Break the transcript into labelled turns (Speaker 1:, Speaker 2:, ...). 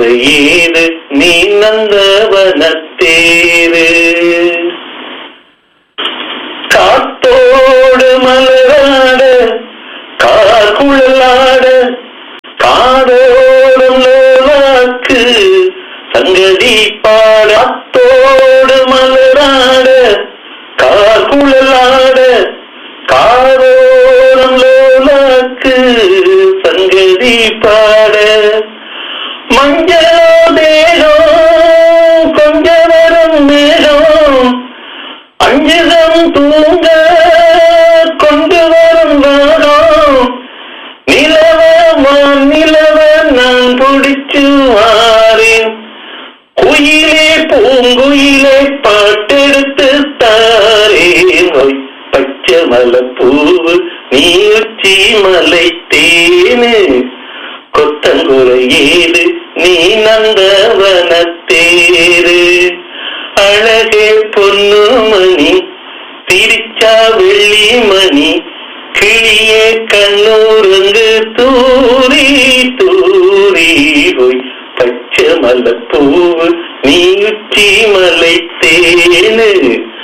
Speaker 1: ஏது நீ நந்தவனத்தேரு காத்தோடு மலராட கார்குழலாட காதோடும் நோவாக்கு சங்கதி பாடத்தோடு மலராட கார்குழலாட காதோடும் லோலாக்கு சங்கதி பாட மஞ்சளோ தேகம் கொஞ்ச வரும் மேகம் அஞ்சுதம் தூங்க கொண்டு வரும் வாரம் நிலவ மான் நிலவ நான் பிடிச்சு வாரேன் குயிலே பூங்குயிலே பாட்டெடுத்து தாரேன் ஒய் பச்சை மலப்பூவு நீ உச்சி மலை தேனு கொத்தங்குறை ஏது நீ நந்தவனத்தேரு அழகே பொன்னுமணி திரிச்சா வெள்ளி மணி கிளியே கண்ணூருங்கு தூரி தூரி போய் பச்சை மலப்பூவு நீ உச்சி மலை தேனு